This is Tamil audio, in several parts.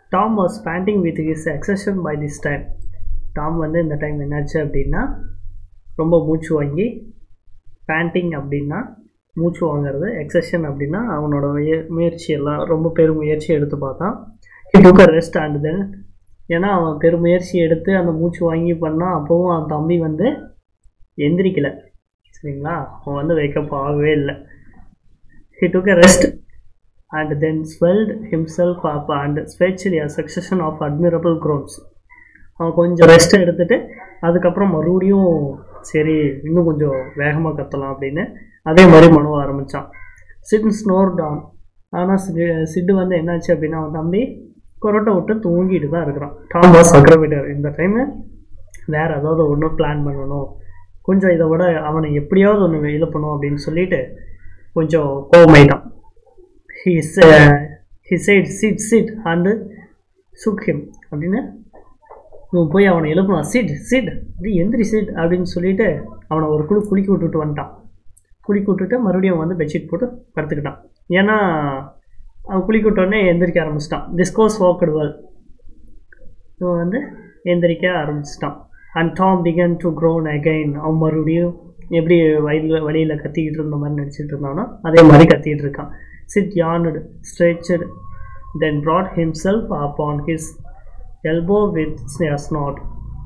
Tom was panting with his exertion by this time Tom வந்து இந்த டைம் என்னாச்சு அப்படின்னா ரொம்ப மூச்சு வாங்கி பேண்டிங் அப்படின்னா மூச்சு வாங்குறது எக்ஸஷன் அப்படின்னா அவனோட முய- முயற்சி எல்லாம் ரொம்ப பெரும் முயற்சி எடுத்து பார்த்தான் he took a rest and then ஏன்னா அவன் பெரும் முயற்சி எடுத்து அந்த மூச்சு வாங்கி பண்ணால் அப்போவும் அவன் தம்பி வந்து எந்திரிக்கல சரிங்களா அவன் வந்து வேக்கப் ஆகவே இல்லை he took a rest and then swelled himself up and stretched a succession of admirable groans அவன் கொஞ்சம் ரெஸ்ட் எடுத்துட்டு அதுக்கப்புறம் மறுபடியும் சரி இன்னும் கொஞ்சம் வேகமாக கத்தலாம் அப்படின்னு அதே மாதிரி மனுவ ஆரம்பித்தான் சிட் ஸ்னோர் டான் ஆனால் சிட்டு வந்து என்னாச்சு அப்படின்னா அவன் தம்பி கொரோட்டை விட்டு தூங்கிட்டு தான் இருக்கிறான் டாம் வாஸ் அக்ரவேட்டர் இந்த டைமு வேறு ஏதாவது ஒன்று பிளான் பண்ணணும் கொஞ்சம் இதை விட அவனை எப்படியாவது ஒன்று இது பண்ணும் அப்படின்னு சொல்லிட்டு கொஞ்சம் கோவமாயிட்டான் he said, he said sit sit and shook him அப்படின்னு இவன் போய் அவனை எழுப்பலாம் சிட் சிட் அப்படி எந்திரி சிட் அப்படின்னு சொல்லிட்டு அவனை ஒரு குழு குளிக்க விட்டுட்டு வந்துட்டான் குளிக்க விட்டுட்டு மறுபடியும் வந்து பெட்ஷீட் போட்டு படுத்துக்கிட்டான் ஏன்னா அவன் குளிக்க விட்டோடனே எந்திரிக்க ஆரம்பிச்சிட்டான் டிஸ்கோஸ் வாக்கட் வேல் இவன் வந்து எந்திரிக்க ஆரம்பிச்சிட்டான் and Tom began to groan again அவன் மறுபடியும் எப்படி வயலில் வழியில் கத்திக்கிட்டு இருந்த மாதிரி நடிச்சிட்டு இருந்தானோ அதே மாதிரி கத்திக்கிட்டு இருக்கான் Sid yawned stretched then brought himself upon his elbow with a snort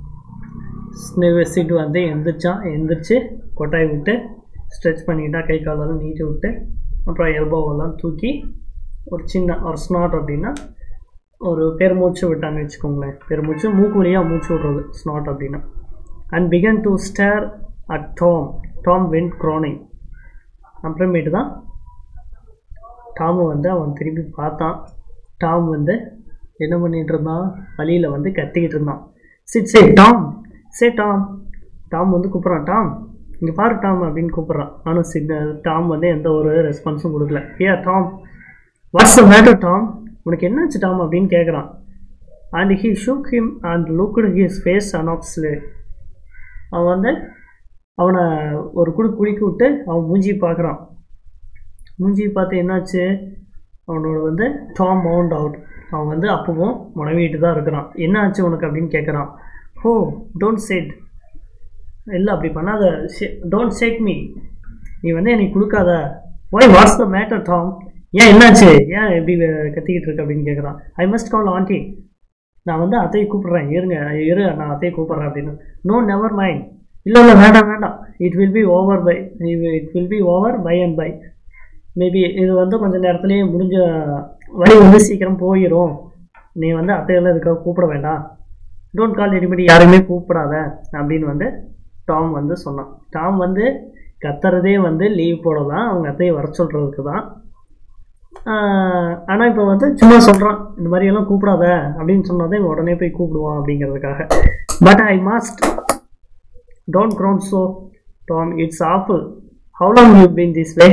Sid வந்து எந்திரிச்சான் எந்திரிச்சு கொட்டாய் விட்டு ஸ்ட்ரெச் பண்ணிக்கிட்டா கை காலெல்லாம் நீட்டி விட்டு அப்புறம் எல்போவெல்லாம் தூக்கி ஒரு சின்ன ஒரு ஸ்னாட் அப்படின்னா ஒரு பெருமூச்சு விட்டான்னு வச்சுக்கோங்களேன் பெருமூச்சு மூக்கு வழியாக மூச்சு விடுறது ஸ்னாட் அப்படின்னா and began to stare at Tom Tom went groaning அப்புறமேட்டு தான் டாமை வந்து அவன் திரும்பி பார்த்தான் டாம் வந்து என்ன பண்ணிட்டு இருந்தான் வழியில் வந்து கத்திக்கிட்டு இருந்தான் Sid say Tom say Tom Tom வந்து கூப்பிட்றான் டாம் இங்கே பாரு டாம் அப்படின்னு கூப்பிட்றான் ஆனால் சிட் டாம் வந்து எந்த ஒரு ரெஸ்பான்ஸும் கொடுக்கல ஏ Tom what's the matter Tom உனக்கு என்னாச்சு டாம் அப்படின்னு கேட்குறான் and he shook him and looked his face anxiously அவன் வந்து அவனை ஒரு குடு குளிக்க விட்டு அவன் மூஞ்சி பார்க்குறான் மூஞ்சி பார்த்து என்னாச்சு அவனோட வந்து டாம் மவுண்ட் அவுட் அவன் வந்து அப்பவும் முனவிட்டு தான் இருக்கிறான் என்ன ஆச்சு உனக்கு அப்படின்னு கேட்குறான் ஹோ டோன்ட் சேட் இல்லை அப்படி பண்ணாத டோன்ட் சேக் மீ நீ வந்து எனக்கு கொடுக்காத why what's the matter Tom ஏன் என்னாச்சு ஏன் எப்படி கத்திக்கிட்டு இருக்க அப்படின்னு கேட்குறான் ஐ மஸ்ட் கால் ஆண்டி நான் வந்து அத்தையை கூப்பிட்றேன் இருங்க இரு நான் அத்தையை கூப்பிட்றேன் அப்படின்னு நோ நெவர் மைண்ட் இல்லை இல்லை வேண்டாம் வேண்டாம் it will be over by it will be over by and by maybe இது வந்து கொஞ்ச நேரத்துலேயே முடிஞ்ச வழி வந்து சீக்கிரம் போயிடும் நீ வந்து அத்தையெல்லாம் இதுக்காக கூப்பிட வேண்டாம் டோன்ட் கால் எனிபடி யாருமே கூப்பிடாத அப்படின்னு வந்து டாம் வந்து சொன்னான் டாம் வந்து கத்துறதே வந்து லீவ் போட தான் அவங்க அத்தையை வர சொல்கிறதுக்கு தான் ஆனால் இப்போ வந்து சும்மா சொல்கிறான் இந்த மாதிரியெல்லாம் கூப்பிடாத அப்படின்னு சொன்னாதே இவன் உடனே போய் கூப்பிடுவான் அப்படிங்கிறதுக்காக but I must don't groan so Tom it's awful how long you been this way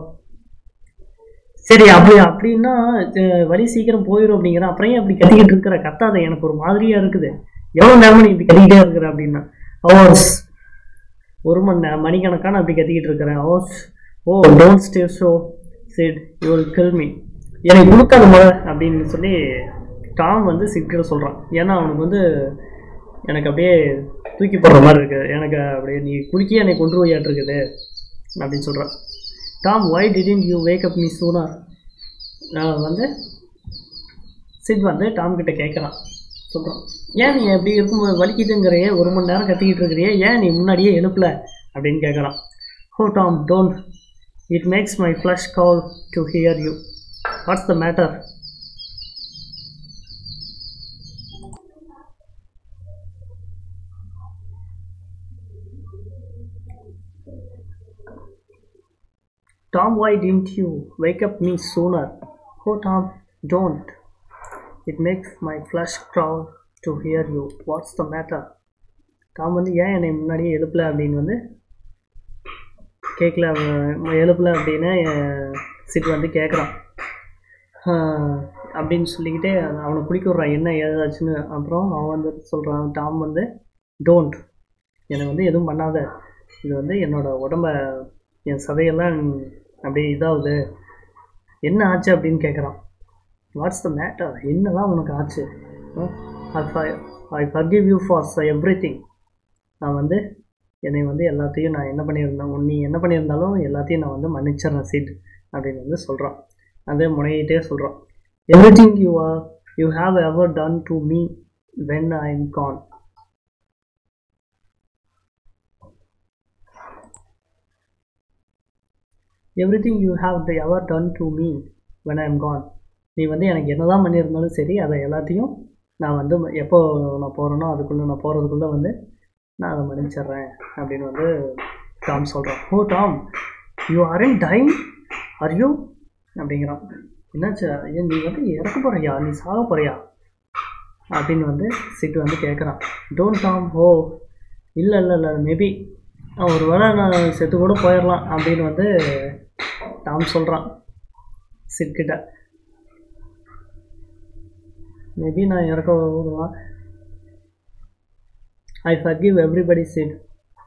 சரி அப்படி அப்படின்னா அஹ், வழி சீக்கிரம் போயிடும் அப்படிங்கிற அப்புறம் ஏன் அப்படி கத்திக்கிட்டு இருக்கிற கத்தாத எனக்கு ஒரு மாதிரியா இருக்குது எவ்வளோ நேரமா நீ இப்படி கத்திக்கிட்டே இருக்கிற அப்படின்னா ஹவர்ஸ் ஒரு மணி நேரம் மணிக்கணக்கான அப்படி கத்திக்கிட்டு இருக்கிறேன் hours oh don't stay so Sid you will kill me எனக்கு கொடுக்காத முறை அப்படின்னு சொல்லி டாம் வந்து சிக்கிற சொல்கிறான் ஏன்னா அவனுக்கு வந்து எனக்கு அப்படியே தூக்கி போடுற மாதிரி இருக்கு எனக்கு அப்படியே நீ குடிக்கே என்னை கொண்டு போயாட்டு இருக்குது அப்படின்னு சொல்கிறான் Tom why didn't you wake up me sooner நான் வந்து சிட் வந்து டாம் கிட்ட கேட்குறான் சொல்கிறான் ஏன் நீ எப்படி இருக்கும்போது வலிக்குதுங்கிறையே ஒரு மணி நேரம் கத்திக்கிட்டு இருக்கிறியே ஏன் நீ முன்னாடியே எழுப்பல அப்படின்னு கேட்குறான் oh Tom don't it makes my flesh crawl to hear you what's the matter Tom, why didn't you wake up me sooner? Oh, Tom, don't. It makes my flesh crawl to hear you. What's the matter? Tom வந்து ஏன் என்னை முன்னாடியே எழுப்பல அப்படின்னு வந்து கேட்கல அவன் எழுப்பல அப்படின்னு அஹ், சிட் வந்து கேட்குறான் அப்படின்னு சொல்லிக்கிட்டே அவனை குடிக்க விட்றான் என்ன ஏதாச்சுன்னு அப்புறம் அவன் வந்து சொல்கிறான் டாம் வந்து டோன்ட் என்னை வந்து எதுவும் பண்ணாத இது வந்து என்னோட உடம்ப என் சதையெல்லாம் அப்படியே இதாகுது என்ன ஆச்சு அப்படின்னு கேட்குறான் வாட்ஸ் த மேட்டர் என்னதான் உனக்கு ஆச்சு I forgive you for everything நான் வந்து என்னை வந்து எல்லாத்தையும் நான் என்ன பண்ணியிருந்தேன் நீ என்ன பண்ணியிருந்தாலும் எல்லாத்தையும் நான் வந்து மன்னிச்சிடுறேன் சீட் அப்படின்னு வந்து சொல்கிறான் அதே முனையிட்டே சொல்கிறான் everything you are you have ever done to me when I am gone everything you have the ever done to me when I am gone நீ வந்து எனக்கு என்ன தான் பண்ணியிருந்தாலும் சரி அதை எல்லாத்தையும் நான் வந்து எப்போ நான் போகிறேனோ அதுக்குள்ளே நான் போகிறதுக்குள்ளே வந்து நான் அதை மன்னிச்சிட்றேன் அப்படின்னு வந்து டாம் சொல்கிறான் oh Tom you are in time are you அப்படிங்கிறான் என்னாச்சு ஐயோ நீ வந்து இறக்க போகிறியா நீ சாக போகிறியா அப்படின்னு வந்து சிட்டு வந்து கேட்குறான் டோன்ட் டாம் ஓ இல்லை இல்லை இல்லை மேபி ஒரு வேளை நான் செத்து கூட போயிடலாம் அப்படின்னு வந்து டாம் சொல்கிறான் சிட்கிட்ட மேபி நான் இறக்க வருவான் I forgive everybody Sid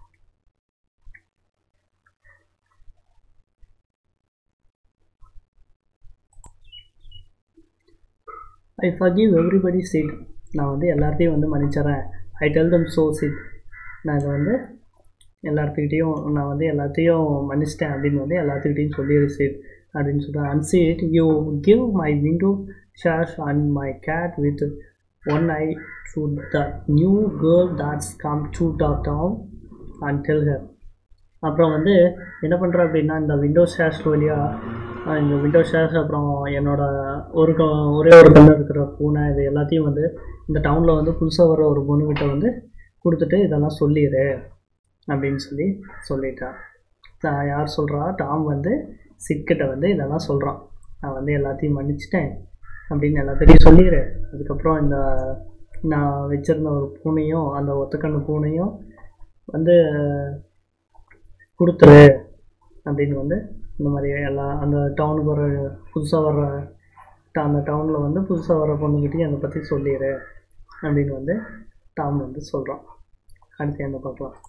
I forgive everybody Sid நான் வந்து எல்லார்ட்டையும் வந்து மன்னிச்சிட்றேன் I tell them so Sid நான் இதை வந்து எல்லாத்துக்கிட்டேயும் நான் வந்து எல்லாத்தையும் மன்னிச்சிட்டேன் அப்படின்னு வந்து எல்லாத்துக்கிட்டையும் சொல்லிடு சிட் அப்படின்னு சொல்கிறேன் and Sid you give my window shares and my cat with one eye to the new girl that's come to talk town and tell her அப்புறம் வந்து என்ன பண்ணுறேன் அப்படின்னா இந்த விண்டோ ஷேர்ஸ் வழியாக இந்த விண்டோ ஷேர்ஸ் அப்புறம் என்னோட ஒரு க- ஒரே ஒரு கண்ணு இருக்கிற பூனை இது எல்லாத்தையும் வந்து இந்த டவுனில் வந்து புதுசாக வர ஒரு பொண்ணுக்கிட்ட வந்து கொடுத்துட்டு இதெல்லாம் சொல்லிடு அப்படின்னு சொல்லி சொல்லிட்டான் த- யார் சொல்கிறா டாம் வந்து சிட்கிட்ட வந்து இதெல்லாம் சொல்கிறான் நான் வந்து எல்லாத்தையும் மன்னிச்சிட்டேன் அப்படின்னு எல்லாத்தையும் சொல்லிடு அதுக்கப்புறம் இந்த நான் வச்சுருந்த ஒரு பூனையும் அந்த ஒத்தக்கண்ணு பூனையும் வந்து கொடுத்துரு அப்படின்னு வந்து இந்த மாதிரி எல்லா அந்த டவுனுக்கு வர புதுசாக வர்ற ட- அந்த டவுனில் வந்து புதுசாக வர பொண்ணுக்கிட்டையும் அதை பற்றி சொல்லிடு அப்படின்னு வந்து டாம் வந்து சொல்கிறான் அடுத்து என்ன பார்க்கலாம்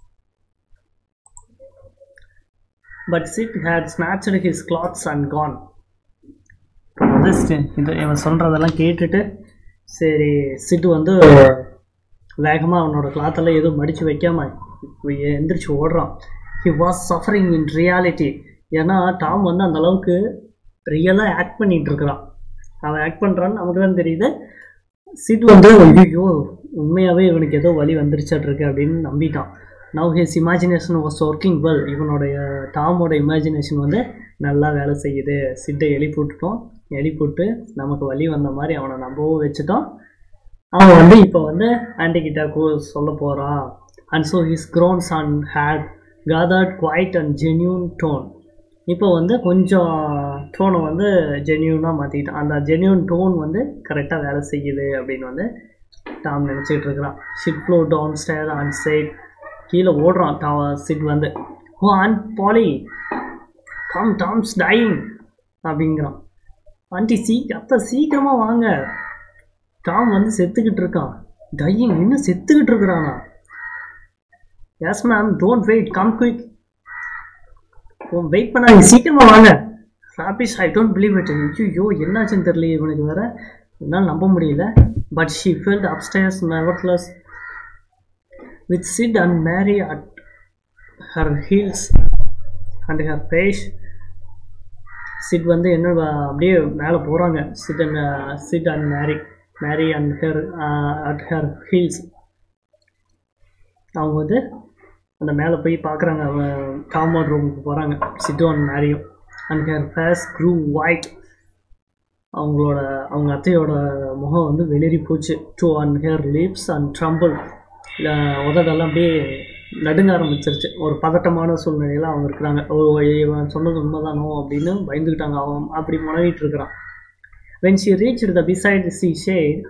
but Sid had snatched his clothes and gone வந்து சி- இது இவன் சொல்கிறதெல்லாம் கேட்டுட்டு சரி சிட்டு வந்து வேகமாக அவனோட கிளாத்தெல்லாம் எதுவும் மடித்து வைக்காம எந்திரிச்சு ஓடுறான் he was suffering in reality ஏன்னா டாம் வந்து அந்த அளவுக்கு ரியலாக ஆக்ட் பண்ணிட்டு இருக்கிறான் அவன் ஆக்ட் பண்ணுறான்னு நமக்கு தான் தெரியுது சிட் வந்து ஐயோ உண்மையாகவே இவனுக்கு ஏதோ வழி வந்துருச்சாட்ருக்கு அப்படின்னு நம்பிட்டான் now his imagination was working well இவனுடைய டாமோட இமேஜினேஷன் வந்து நல்லா வேலை செய்யுது சிட்டை எழுப்பி விட்டுட்டோம் எழுப்பி விட்டு நமக்கு வழி வந்த மாதிரி அவனை நம்பவும் வச்சுட்டோம் அவன் வந்து இப்போ வந்து ஆன்டி கிட்ட கூ- சொல்ல போகிறான் and so his groans and had gathered quite and genuine tone இப்போ வந்து கொஞ்சம் டோனை வந்து ஜென்யூனாக மாற்றிக்கிட்டான் அந்த ஜென்யூன் டோன் வந்து கரெக்டாக வேலை செய்யுது அப்படின்னு வந்து டாம் நினச்சிட்டு இருக்கிறான் Sid flew down stair and said கீழே ஓடுறான் டா சிட் வந்து oh aunt Polly come Tom's dying அப்படிங்கிறான் ஆண்டி சீ அத்தை சீக்கிரமாக வாங்க டாம் வந்து செத்துக்கிட்டு இருக்கான் டையிங் இன்னும் செத்துக்கிட்டு இருக்கிறானா yes ma'am don't wait come quick wait பண்ணாங்க சீக்கிரமா வாங்க rubbish I don't believe it ஐயோ என்னாச்சுன்னு தெரியல இவனுக்கு வேற என்னால் நம்ப முடியல but she fled upstairs nevertheless with Sid and Mary at her heels and her face Sid வந்து என்ன வ- அப்படியே மேலே போகிறாங்க Sid and Sid and Mary Mary and her at her heels அவங்க வந்து அந்த மேலே போய் பார்க்குறாங்க காம்பவுண்ட் ரூமுக்கு போகிறாங்க சிட்டு அண்ட் மேரியும் and her face grew white அவங்களோட அவங்க அத்தையோட முகம் வந்து வெளிரி போச்சு too and her lips and tremble உதடெல்லாம் அப்படியே நடுங்க ஆரம்பிச்சிருச்சு ஒரு பதட்டமான சூழ்நிலையில் அவங்க இருக்கிறாங்க ஓ இவன் சொன்னது உண்மைதானோ அப்படின்னு பயந்துக்கிட்டாங்க அவன் அப்படி முனவிட்டு இருக்கிறான் when she reach the beside she said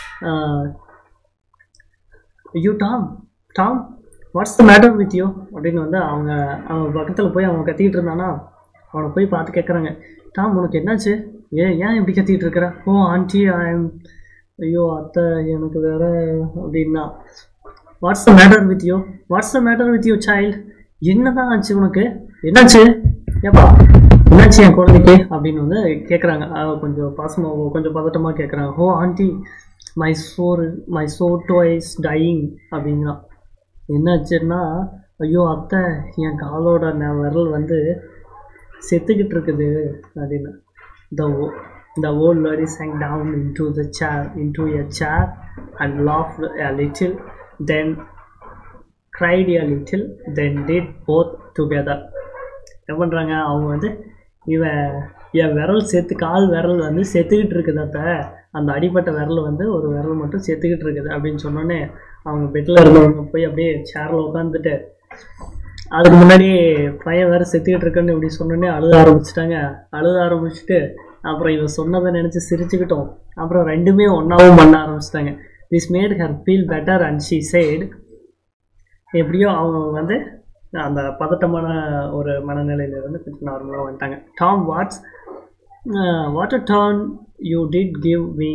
ஐயோ Tom Tom what's the matter with you அப்படின்னு வந்து அவங்க அவங்க பக்கத்தில் போய் அவன் கத்திக்கிட்டு இருந்தானா அவனை போய் பார்த்து கேட்குறாங்க டாம் உனக்கு என்னாச்சு ஏன் ஏன் இப்படி கத்திக்கிட்டு இருக்கிற ஓ ஆண்டி ஐம் ஐயோ அத்தை எனக்கு வேற அப்படின்னா what's the matter with you what's the matter with you child என்னதான் ஆச்சு உனக்கு என்னாச்சு ஏப்பா என்னாச்சு என் குழந்தைக்கு அப்படின்னு வந்து கேட்குறாங்க கொஞ்சம் பாசமாக கொஞ்சம் பதட்டமாக கேட்குறாங்க oh aunty my sore my sore toe's dying அப்படிங்கிறான் என்னாச்சுன்னா ஐயோ அத்தை என் காலோட ந- விரல் வந்து செத்துக்கிட்டு இருக்குது அப்படின்னு the oh the old lady sang down into the chair into a chair and laughed a little then cried a little then did both together என்ன பண்ணுறாங்க அவங்க வந்து இவன் என் விரல் செத்து கால் விரல் வந்து செத்துக்கிட்டு இருக்குது அத்த அந்த அடிப்பட்ட விரல் வந்து ஒரு விரல் மட்டும் செத்துக்கிட்டு இருக்குது அப்படின்னு சொன்னோன்னே அவங்க பெட்டில் இருந்தவங்க போய் அப்படியே சேரில் உட்காந்துட்டு அதுக்கு முன்னாடி பையன் வேறு செத்துக்கிட்டு இருக்குன்னு இப்படி சொன்னோன்னே அழுத ஆரம்பிச்சிட்டாங்க அழுத ஆரம்பிச்சுட்டு அப்புறம் இவன் சொன்னதை நினச்சி சிரிச்சுக்கிட்டோம் அப்புறம் ரெண்டுமே ஒன்றாவும் பண்ண ஆரம்பிச்சிட்டாங்க this made her feel better and she said எப்படியோ அவங்க வந்து அந்த பதட்டமான ஒரு மனநிலையில இருந்து கொஞ்சம் நார்மலாக வந்துட்டாங்க Tom what's what a turn you did give me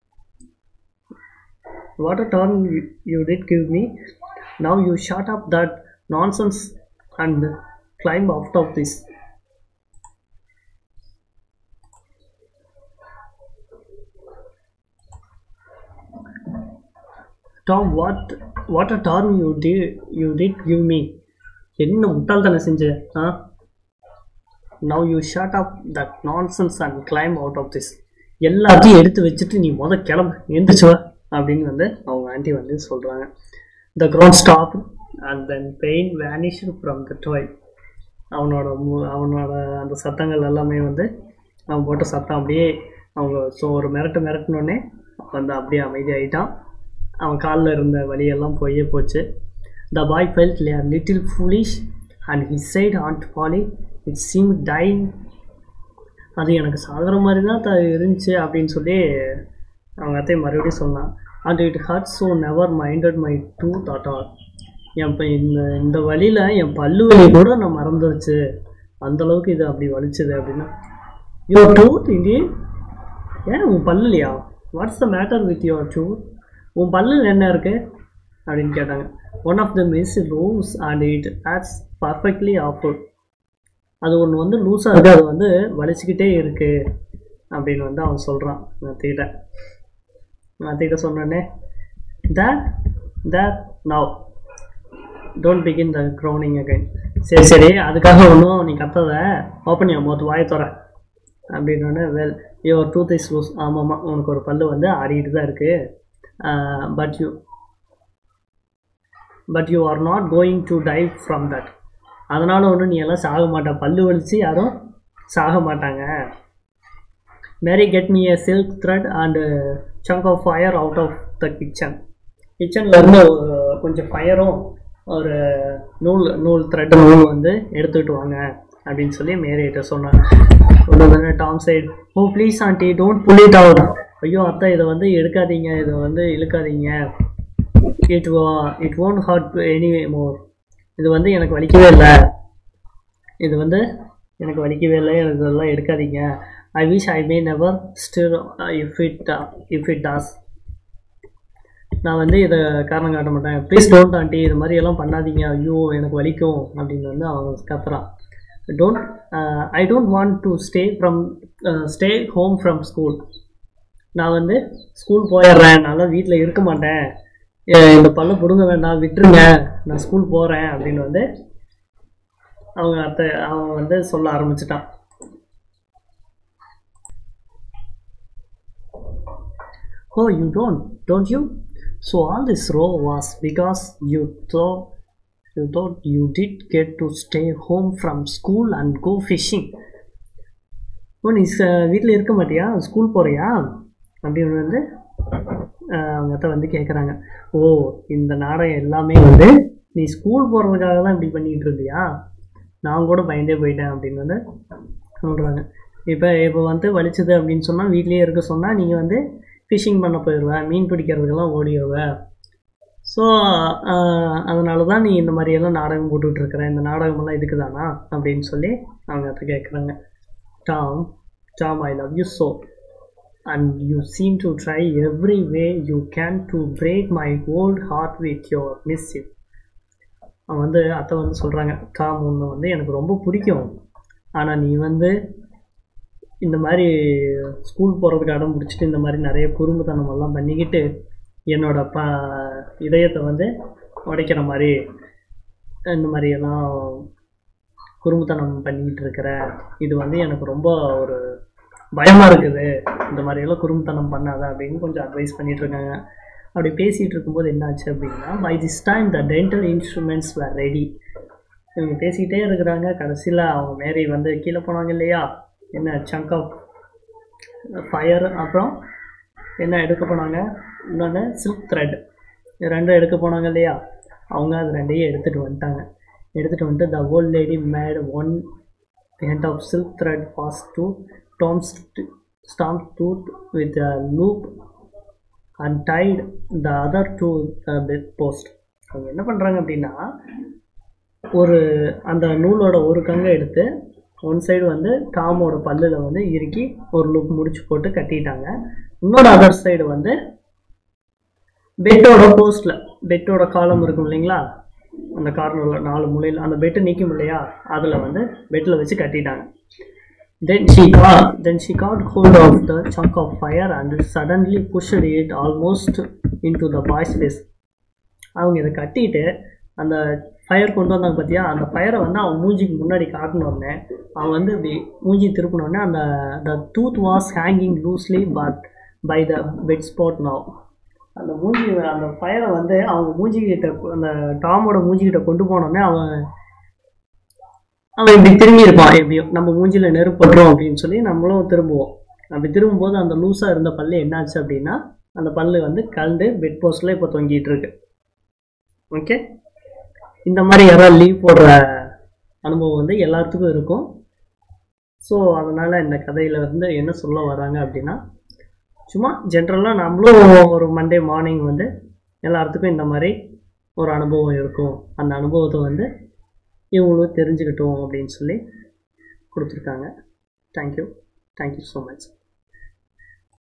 what a turn you did give me now you shut up that nonsense and climb out of this Tom what what a turn you did you did give me என்ன முட்டாள்தனை செஞ்ச ஆ now you shut up that nonsense and climb out of this எல்லாத்தையும் எடுத்து வச்சுட்டு நீ முத கிளம்பு எந்திரிச்சு வா அப்படின்னு வந்து அவங்க ஆண்டி வந்து சொல்கிறாங்க the groans stop and then pain vanished from the toe அவனோட மு- அவனோட அந்த சத்தங்கள் எல்லாமே வந்து அவன் போட்ட சத்தம் அப்படியே அவங்க ஸோ ஒரு மிரட்டு மிரட்டினோடனே வந்து அப்படியே அமைதியாயிட்டான் அவன் காலில் இருந்த வலியெல்லாம் போயே போச்சு the boy felt little foolish and he said aunt Polly it seem dying அது எனக்கு சாகிற மாதிரி தான் த இருந்துச்சு அப்படின்னு சொல்லி அவங்க அத்தை மறுபடியும் சொன்னான் and it hurt so never minded my tooth at all என் இப்போ இந்த இந்த வழியில் என் பல்லு வலி கூட நான் மறந்துருச்சு அந்த அளவுக்கு இது அப்படி வலிச்சுது அப்படின்னா யுவர் டூத் இண்டி ஏன் உன் பல்லுலையா what's the matter with your tooth உன் பல்லில் என்ன இருக்கு அப்படின்னு கேட்டாங்க one of the miss loose and it aches perfectly awful அது ஒன்று வந்து லூஸாக இருக்குது அது வந்து வலிச்சுக்கிட்டே இருக்கு அப்படின்னு வந்து அவன் சொல்கிறான் அத்தைகிட்ட அத்தைகிட்ட சொன்னோடனே that that now don't begin the groaning again சரி சரி அதுக்காக ஒன்றும் நீ கத்தத ஓப்பன் யா மோத் வாய தர அப்படின்னோடனே well your tooth is loose ஆமாம்மா உனக்கு ஒரு பல்லு வந்து ஆடிட்டு தான் இருக்குது but you but you are not going to die from that அதனால் ஒன்றும் நீ எல்லாம் சாக மாட்ட பல்லு வலிச்சு யாரும் சாக மாட்டாங்க Mary get me a silk thread and chunk of fire out of the kitchen கிச்சனில் இருந்து ஒரு- கொஞ்சம் ஃபயரும் ஒரு நூல் நூல் த்ரெட் நூல் வந்து எடுத்துக்கிட்டு வாங்க அப்படின்னு சொல்லி மேரிகிட்ட சொன்னாங்க உடனே Tom said oh please aunty don't pull it out ஐயோ அத்தை இதை வந்து எடுக்காதீங்க இதை வந்து இழுக்காதீங்க it it won't hurt any more இது வந்து எனக்கு வலிக்கவே இல்லை இது வந்து எனக்கு வலிக்கவே இல்லை எனக்கு இதெல்லாம் எடுக்காதீங்க I wish I may never still if it if it does நான் வந்து இதை காரணம் காட்ட மாட்டேன் ப்ளீஸ் டோன்ட் ஆண்டி இது மாதிரி எல்லாம் பண்ணாதீங்க ஐயோ எனக்கு வலிக்கும் அப்படின்னு வந்து அவன் கத்துறான் don't I don't want to stay from stay home from school நான் வந்து ஸ்கூல் போயிடுறேன் நல்லா வீட்டில் இருக்க மாட்டேன் எ- இந்த பல்ல பிடுங்க வேண்டாம் விட்டுருங்க நான் ஸ்கூல் போகிறேன் அப்படின்னு வந்து அவங்க அத்தை அவன் வந்து சொல்ல ஆரம்பிச்சிட்டான் Oh, you don't, don't you? So all this row was because you thought you thought you did get to stay home from school and go fishing. ஓ நீ வீட்டில் இருக்க மாட்டியா ஸ்கூல் போகிறியா அப்படின்னு வந்து அஹ், அவங்க அத்தை வந்து கேட்குறாங்க ஓ இந்த நாடகம் எல்லாமே வந்து நீ ஸ்கூல் போகிறதுக்காக தான் இப்படி பண்ணிக்கிட்டு இருந்தியா நான் கூட பயந்தே போயிட்டேன் அப்படின்னு வந்து சொல்கிறாங்க இப்போ இப்போ வந்து வலிச்சது அப்படின்னு சொன்னால் வீட்லேயே இருக்க சொன்னால் நீங்கள் வந்து ஃபிஷிங் பண்ண போயிடுவேன் மீன் பிடிக்கிறதுக்கெல்லாம் ஓடிடுவேன் ஸோ அதனால தான் நீ இந்த மாதிரியெல்லாம் நாடகம் போட்டுட்டு இருக்கிற இந்த நாடகமெல்லாம் இதுக்கு தானா அப்படின்னு சொல்லி அவங்க அதை கேட்குறாங்க Tom Tom I love you so and you seem to try every way you can to break my old heart with your missive அவன் வந்து அத்தை வந்து சொல்கிறாங்க டாம் ஒன்று வந்து எனக்கு ரொம்ப பிடிக்கும் ஆனால் நீ வந்து இந்த மாதிரி ஸ்கூல் போகிறதுக்கு அடம் பிடிச்சிட்டு இந்த மாதிரி நிறைய குறும்புத்தனம் எல்லாம் பண்ணிக்கிட்டு என்னோட ப இதயத்தை வந்து உடைக்கிற மாதிரி இந்த மாதிரியெல்லாம் குறும்புத்தனம் பண்ணிக்கிட்டு இருக்கிற இது வந்து எனக்கு ரொம்ப ஒரு பயமாக இருக்குது இந்த மாதிரியெல்லாம் குறும்புத்தனம் பண்ணாத அப்படின்னு கொஞ்சம் அட்வைஸ் பண்ணிட்டு இருக்காங்க அப்படி பேசிகிட்டு இருக்கும்போது என்னாச்சு அப்படின்னா by this time the dental instruments were ready இவங்க பேசிக்கிட்டே இருக்கிறாங்க கடைசியில் அவங்க மேரி வந்து கீழே போனாங்க இல்லையா என்ன சங்க் ஆஃப் ஃபயர் அப்புறம் என்ன எடுக்க போனாங்க இன்னொன்று சில்க் த்ரெட் ரெண்டும் எடுக்க போனாங்க இல்லையா அவங்க அது ரெண்டையும் எடுத்துகிட்டு வந்துட்டாங்க எடுத்துகிட்டு வந்துட்டு the old lady made one end of silk thread fast to Tom's stump tooth with a loop and tied the other to the bed post அவங்க என்ன பண்ணுறாங்க அப்படின்னா ஒரு அந்த நூலோட ஒரு கங்கை எடுத்து ஒன் சைடு வந்து டாமோட பல்லில் வந்து இறுக்கி ஒரு லுக் முடிச்சு போட்டு கட்டிட்டாங்க இன்னொரு அதர் சைடு வந்து பெட்டோட போஸ்ட்டில் பெட்டோட காலம் இருக்கும் இல்லைங்களா அந்த கார்னரில் நாலு மூலையில் அந்த பெட்டு நிற்கும் இல்லையா அதில் வந்து பெட்டில் வச்சு கட்டிட்டாங்க then she got then she got hold of the chunk of fire and suddenly pushed it almost into the boy's face அவங்க இதை கட்டிட்டு அந்த ஃபயர் கொண்டு வந்தாங்க பார்த்தியா அந்த ஃபயரை வந்து அவன் மூஞ்சிக்கு முன்னாடி காட்டினோடனே அவன் வந்து இப்படி மூஞ்சி திருப்பினோடனே அந்த the tooth was hanging loosely but by the bedpost now அந்த மூஞ்சி அந்த ஃபயரை வந்து அவங்க மூஞ்சிக்கிட்ட அந்த டாமோட மூஞ்சிக்கிட்ட கொண்டு போனோடனே அவன் அவன் இப்படி திரும்பி இருப்பான் எப்படியும் நம்ம மூஞ்சில நெருப்பு படுறோம் அப்படின்னு சொல்லி நம்மளும் திரும்புவோம் அப்படி திரும்பும்போது அந்த லூஸாக இருந்த பல்லு என்னாச்சு அப்படின்னா அந்த பல்லு வந்து கலந்து பெட் போஸ்டில் இப்போ தொங்கிட்டு இருக்கு ஓகே இந்த மாதிரி யாராவது லீவ் போடுற அனுபவம் வந்து எல்லாத்துக்கும் இருக்கும் ஸோ அதனால் இந்த கதையில் வந்து என்ன சொல்ல வராங்க அப்படின்னா சும்மா ஜென்ரலாக நம்மளும் ஒரு மண்டே மார்னிங் வந்து எல்லாத்துக்கும் இந்த மாதிரி ஒரு அனுபவம் இருக்கும் அந்த அனுபவத்தை வந்து இவங்களும் தெரிஞ்சுக்கிட்டோம் அப்படின்னு சொல்லி கொடுத்துருக்காங்க தேங்க்யூ தேங்க்யூ ஸோ மச்